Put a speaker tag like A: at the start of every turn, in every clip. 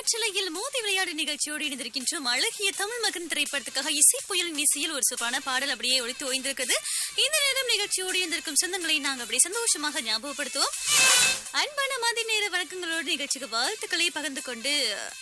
A: காற்றலையில் மோதி விளையாடு நிகழ்ச்சியோடு இணைந்திருக்கின்றோம் அழகிய தமிழ் மகன் திரைப்படத்துக்காக இசை புயலின் இசையில் ஒரு சூப்பரான பாடல் அப்படியே ஒழித்து ஓய்ந்திருக்குது இந்த நேரம் நிகழ்ச்சியோடு இருந்திருக்கும் சொந்தங்களை நாங்கள் அப்படியே சந்தோஷமாக ஞாபகப்படுத்துவோம் அன்பான மதி நேர வணக்கங்களோடு நிகழ்ச்சிக்கு வாழ்த்துக்களை பகிர்ந்து கொண்டு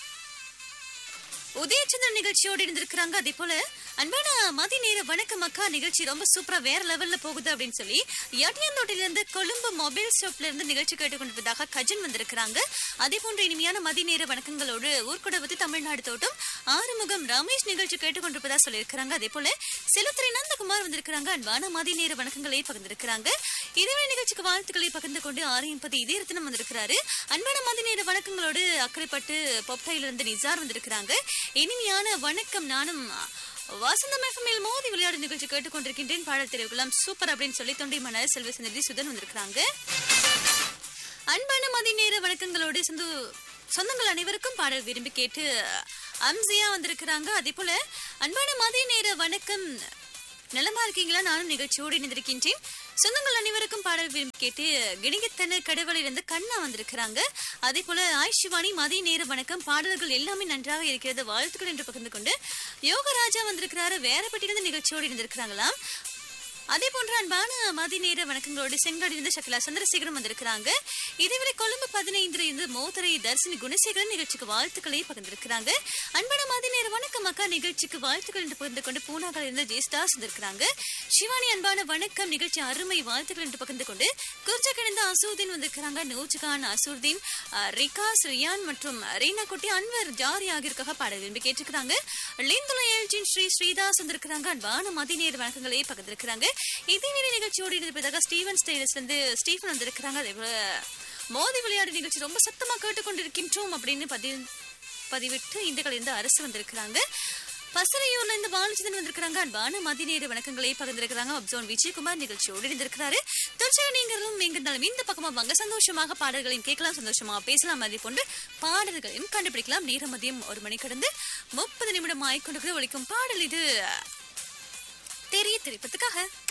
A: உதயச்சந்திரன் நிகழ்ச்சியோடு இருந்திருக்கிறாங்க அதே போல அன்பான மதி நேர வணக்கம் அக்கா நிகழ்ச்சி ரொம்ப சூப்பரா வேற லெவல்ல போகுது அப்படின்னு சொல்லி எட்டியந்தோட்டில இருந்து கொழும்பு மொபைல் ஷாப்ல இருந்து நிகழ்ச்சி கேட்டுக்கொண்டிருப்பதாக கஜன் வந்திருக்கிறாங்க அதே போன்ற இனிமையான மதி நேர வணக்கங்களோடு ஊர்கொடவது தமிழ்நாடு தோட்டம் ஆறுமுகம் ரமேஷ் நிகழ்ச்சி கேட்டுக்கொண்டிருப்பதா சொல்லியிருக்கிறாங்க அதே போல செலுத்துறை நந்தகுமார் வந்திருக்கிறாங்க அன்பான மதி நேர வணக்கங்களை பகிர்ந்திருக்கிறாங்க இதுவே நிகழ்ச்சிக்கு வாழ்த்துக்களை பகிர்ந்து கொண்டு ஆரியம்பதி இதே ரத்னம் வந்திருக்கிறாரு அன்பான மதி நேர வணக்கங்களோடு அக்கறைப்பட்டு பொப்டையில இருந்து நிசார் வந்திருக்கிறாங்க இனிமையான வணக்கம் நானும் வசந்தம் எஃப்எம்எல் மோதி விளையாடு நிகழ்ச்சி கேட்டுக்கொண்டிருக்கின்றேன் பாடல் தெரிவிக்கலாம் சூப்பர் அப்படின்னு சொல்லி தொண்டை மன்னர் செல்வ சந்திரி சுதன் வந்திருக்கிறாங்க அன்பான மதி நேர வணக்கங்களோடு சொந்த சொந்தங்கள் அனைவருக்கும் பாடல் விரும்பி கேட்டு அம்சியா வந்திருக்கிறாங்க அதே போல அன்பான மதிய நேர வணக்கம் நலமா இருக்கீங்களா நானும் நிகழ்ச்சியோடு இணைந்திருக்கின்றேன் சொந்தங்கள் அனைவருக்கும் பாடல் விரும்பி கேட்டு கிணிகத்தன கடவுளிலிருந்து கண்ணா வந்திருக்கிறாங்க அதே போல ஆய் சிவானி மதிய நேர வணக்கம் பாடல்கள் எல்லாமே நன்றாக இருக்கிறது வாழ்த்துக்கள் என்று பகிர்ந்து கொண்டு யோகராஜா வந்திருக்கிறாரு வேறப்பட்டிருந்து நிகழ்ச்சியோடு இருந்திருக்கிறாங்களாம் அதே போன்ற அன்பான மதி நேர வணக்கங்களோடு செங்காடிலிருந்து சக்கலா சந்திரசேகரம் வந்திருக்கிறாங்க இதேவேளை கொழும்பு பதினைந்துல இருந்து மோதரை தர்சினி குணசேகரன் நிகழ்ச்சிக்கு வாழ்த்துக்களை பகிர்ந்திருக்கிறாங்க அன்பான மதி நேர வணக்கம் அக்கா நிகழ்ச்சிக்கு வாழ்த்துக்கள் என்று பகிர்ந்து கொண்டு பூனாகல இருந்து ஜெயஸ்டாஸ் வந்திருக்கிறாங்க சிவானி அன்பான வணக்கம் நிகழ்ச்சி அருமை வாழ்த்துக்கள் என்று பகிர்ந்து கொண்டு குர்ஜா கிடந்த அசூதீன் வந்திருக்கிறாங்க நூஜ்கான் அசூர்தீன் அஹ், ரிகாஸ் ரியான் மற்றும் ரீனா குட்டி அன்வர் ஜாரி ஆகியோருக்காக பாட விரும்பி கேட்டிருக்கிறாங்க லிந்துல எல்ஜின் ஸ்ரீ ஸ்ரீதாஸ் வந்திருக்கிறாங்க அன்பான மதி நேர வணக்கங்களை பகிர்ந்திருக்கிறாங்க இதே வேலை நிகழ்ச்சியோடு இருப்பதாக ஸ்டீவன் ஸ்டைலஸ்ல இருந்து ஸ்டீஃபன் வந்திருக்கிறாங்க அதே போல மோதி விளையாடு நிகழ்ச்சி ரொம்ப சத்தமா கேட்டுக்கொண்டிருக்கின்றோம் அப்படின்னு பதி பதிவிட்டு இந்துக்கள் இருந்து அரசு வந்திருக்கிறாங்க பசறையூர்ல இருந்து பாலச்சந்திரன் வந்திருக்கிறாங்க அன்பான மதி நேர வணக்கங்களை பகிர்ந்திருக்கிறாங்க அப்சோன் விஜயகுமார் நிகழ்ச்சியோடு இருந்திருக்கிறாரு தொடர்ச்சியாக நீங்களும் எங்கிருந்தாலும் இந்த பக்கமா வாங்க சந்தோஷமாக பாடல்களையும் கேட்கலாம் சந்தோஷமாக பேசலாம் அதே போன்று பாடல்களையும் கண்டுபிடிக்கலாம் நேரம் மதியம் ஒரு மணி கடந்து முப்பது நிமிடம் ஆய்கொண்டு ஒழிக்கும் பாடல் இது தெரிய திரைப்பத்துக்காக